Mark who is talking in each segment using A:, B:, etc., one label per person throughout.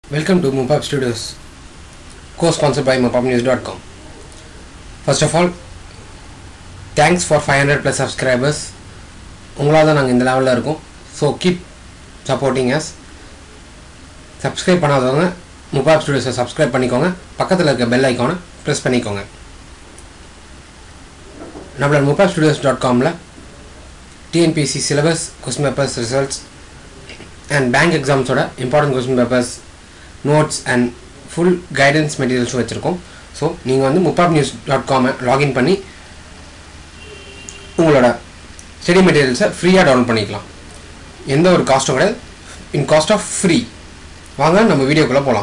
A: Welcome to Mopap Studios, co-sponsored by mopapnews.com. First of all, thanks for 500 plus subscribers. உங்களால் தான் நாங்கள் இந்த லெவலில் இருக்கோம் so keep supporting us subscribe பண்ணாதவங்க முபாப் ஸ்டுடியோஸை சப்ஸ்கிரைப் பண்ணிக்கோங்க பக்கத்தில் இருக்க பெல் ஐக்கானை ப்ரெஸ் பண்ணிக்கோங்க நம்மளோட முபாப் ஸ்டுடியோஸ் டாட் காமில் TNPSC syllabus question papers results and bank எக்ஸாம்ஸோட important question papers notes and full guidance மெட்டீரியல்ஸும் வச்சுருக்கோம் ஸோ நீங்கள் வந்து முப்பாப் நியூஸ் டாட் காமை லாகின் பண்ணி உங்களோட ஸ்டடி மெட்டீரியல்ஸை ஃப்ரீயாக டவுன்லோட் பண்ணிக்கலாம் எந்த ஒரு காஸ்ட்டும் கிடையாது இன் காஸ்ட் ஆஃப் ஃப்ரீ வாங்க நம்ம வீடியோக்குள்ளே போகலாம்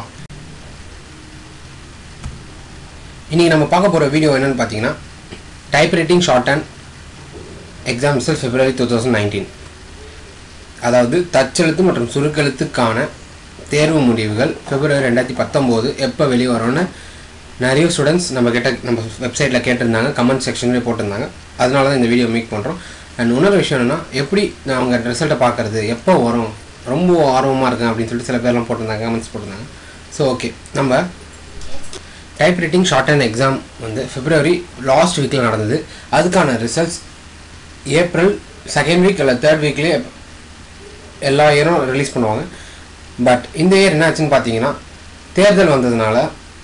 A: இன்றைக்கி நம்ம பார்க்க போகிற வீடியோ என்னென்னு பார்த்தீங்கன்னா typewriting shorthand exam result February two thousand nineteen அதாவது தச்செழுத்து மற்றும் சுருக்கெழுத்துக்கான தேர்வு முடிவுகள் பிப்ரவரி ரெண்டாயிரத்தி பத்தொம்போது எப்போ வெளியே வரும்னு நிறைய ஸ்டூடெண்ட்ஸ் நம்ம கிட்ட நம்ம வெப்சைட்டில் கேட்டிருந்தாங்க கமெண்ட் செக்ஷன்லேயே போட்டிருந்தாங்க அதனால தான் இந்த வீடியோ மேக் பண்ணுறோம் அண்ட் இன்னொரு விஷயம் என்னென்னா எப்படி நான் அவங்க ரிசல்ட்டை பார்க்குறது எப்போ வரும் ரொம்ப ஆர்வமாக இருக்கேன் அப்படின்னு சொல்லிட்டு சில பேர்லாம் போட்டிருந்தாங்க கமெண்ட்ஸ் போட்டிருந்தாங்க ஸோ ஓகே நம்ம typewriting shorthand exam வந்து பிப்ரவரி லாஸ்ட் வீக்கில் நடந்தது அதுக்கான ரிசல்ட்ஸ் ஏப்ரல் செகண்ட் வீக் இல்லை தேர்ட் வீக்லேயே எல்லா இயரும் ரிலீஸ் பண்ணுவாங்க பட் இந்த இயர் என்ன ஆச்சுன்னு பார்த்தீங்கன்னா தேர்தல் வந்ததுனால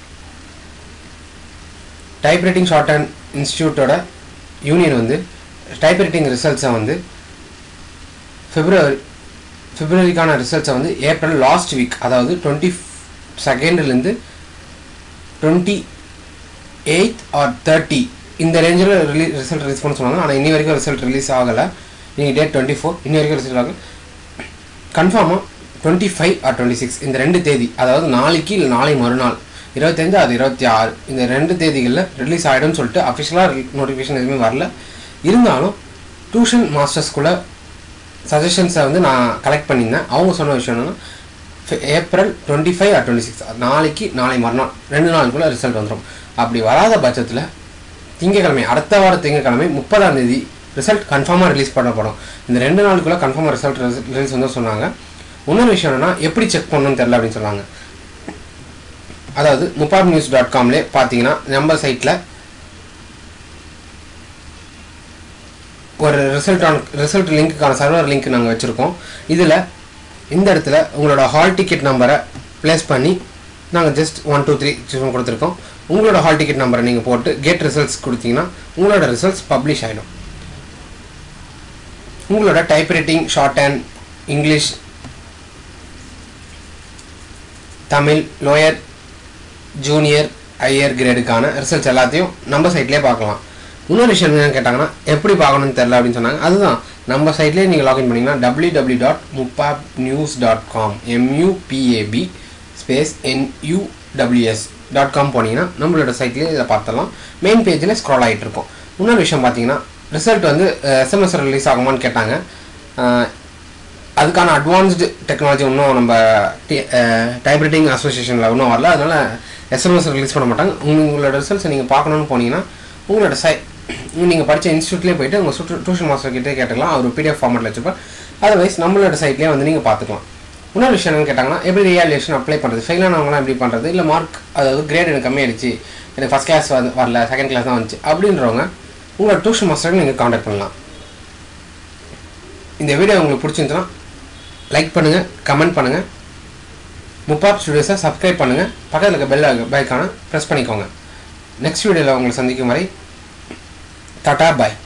A: டைப் ரைட்டிங் ஷார்ட் அண்ட் இன்ஸ்டியூட்டோட யூனியன் வந்து டைப் ரைட்டிங் ரிசல்ட்ஸை வந்து பிப்ரவரி பிப்ரவரிக்கான ரிசல்ட்ஸை வந்து ஏப்ரல் லாஸ்ட் வீக் அதாவது டுவெண்ட்டி செகண்ட்லேருந்து டுவெண்ட்டி எயித் ஆர் தேர்ட்டி இந்த ரேஞ்சில் ரிலீ ரிசல்ட் ரிலீஸ் பண்ண சொன்னாங்க ஆனால் இன்னி வரைக்கும் ரிசல்ட் ரிலீஸ் ஆகலை நீங்கள் டேட் டுவெண்ட்டி ஃபோர் இன்னி வரைக்கும் ரிசல்ட் ஆகலை கன்ஃபார்மாக twenty five or twenty six இந்த ரெண்டு தேதி அதாவது நாளைக்கு இல்லை நாளை மறுநாள் இருபத்தஞ்சு அது இருபத்தி ஆறு இந்த ரெண்டு தேதிகளில் ரிலீஸ் ஆகிடும்னு சொல்லிட்டு அஃபிஷியலாக நோட்டிஃபிகேஷன் எதுவுமே வரல இருந்தாலும் டியூஷன் மாஸ்டர்ஸ்குள்ளே சஜஷன்ஸை வந்து நான் கலெக்ட் பண்ணியிருந்தேன் அவங்க சொன்ன விஷயம் என்னென்னா April twenty five or twenty six நாளைக்கு நாளை மறுநாள் ரெண்டு நாளுக்குள்ளே ரிசல்ட் வந்துடும் அப்படி வராத பட்சத்தில் திங்கக்கிழமை அடுத்த வார திங்கக்கிழமை முப்பதாம் தேதி ரிசல்ட் கன்ஃபார்மாக ரிலீஸ் பண்ணப்படும் இந்த ரெண்டு நாளுக்குள்ளே கன்ஃபார்மாக ரிசல்ட் ரிலீஸ் வந்து சொன்னாங்க இன்னொரு விஷயம் என்னென்னா எப்படி செக் பண்ணணும்னு தெரில அப்படின்னு சொன்னாங்க அதாவது முப்பாப் நியூஸ் டாட் காம்லே பார்த்தீங்கன்னா நம்ம சைட்டில் ஒரு ரிசல்ட் ஆன் ரிசல்ட் லிங்க்குக்கான சர்வர் லிங்க் நாங்கள் வச்சுருக்கோம் இதில் இந்த இடத்துல உங்களோட ஹால் டிக்கெட் நம்பரை ப்ளேஸ் பண்ணி நாங்கள் ஜஸ்ட் ஒன் டூ த்ரீ கொடுத்துருக்கோம் உங்களோட ஹால் டிக்கெட் நம்பரை நீங்கள் போட்டு கெட் ரிசல்ட்ஸ் கொடுத்தீங்கன்னா உங்களோட ரிசல்ட்ஸ் பப்ளிஷ் ஆகிடும் உங்களோட typewriting shorthand English Tamil lower junior higher கிரேடுக்கான ரிசல்ட்ஸ் எல்லாத்தையும் நம்ம சைட்லேயே பார்க்கலாம் இன்னொரு விஷயம் என்ன கேட்டாங்கன்னா எப்படி பார்க்கணும்னு தெரில அப்படின்னு சொன்னாங்க அதுதான் நம்ம சைட்லேயே நீங்கள் லாகின் பண்ணிங்கன்னா டபிள்யூ டபிள்யூ டாட் முப்பாப் news dot com MUPAP space NUWS dot com போனீங்கன்னா நம்மளோட சைட்லேயே இதை பார்த்தலாம் மெயின் பேஜில் ஸ்க்ரால் ஆகிட்டு இருக்கும் இன்னொரு விஷயம் பார்த்தீங்கன்னா ரிசல்ட் வந்து எஸ்எம்எஸ் ரிலீஸ் ஆகுமான்னு கேட்டாங்க அதுக்கான அட்வான்ஸ்டு டெக்னாலஜி இன்னும் நம்ம டைப் ரைட்டிங் அசோசியேஷனில் இன்னும் வரல அதனால் எஸ்எம்எஸ் ரிலீஸ் பண்ண மாட்டாங்க உங்களோட ரிசல்ட்ஸை நீங்கள் பார்க்கணுன்னு போனீங்கன்னா உங்களோட சை நீங்கள் படித்த இன்ஸ்டியூட்லேயே போயிட்டு உங்கள் சுற்று டியூஷன் மாஸ்டர் கிட்டே கேட்டுக்கலாம் அவர் பிடிஎஃப் ஃபார்மெட்டில் வச்சுருப்பார் அதர்வைஸ் நம்மளோட சைட்லேயே வந்து நீங்கள் பார்த்துக்கலாம் இன்னொரு விஷயம் என்னன்னு கேட்டாங்கன்னா எப்படி ரியாலியேஷன் அப்ளை பண்ணுறது ஃபெயிலானவங்களாம் எப்படி பண்ணுறது இல்லை மார்க் அதாவது கிரேட் எனக்கு கம்மியாயிடுச்சு எனக்கு ஃபஸ்ட் கிளாஸ் வந்து வரல செகண்ட் கிளாஸ் தான் வந்துச்சு அப்படின்றவங்க உங்களோட டியூஷன் மாஸ்டருக்கு நீங்கள் காண்டாக்ட் பண்ணலாம் இந்த வீடியோ உங்களுக்கு பிடிச்சிருந்துச்சுன்னா லைக் பண்ணுங்கள் கமெண்ட் பண்ணுங்கள் முப்பாப் ஸ்டுடியோஸை சப்ஸ்கிரைப் பண்ணுங்கள் பக்கத்தில் இருக்க பெல் பைக்கான ப்ரெஸ் பண்ணிக்கோங்க நெக்ஸ்ட் வீடியோவில் உங்களை சந்திக்கும் வரை டாட்டா பாய்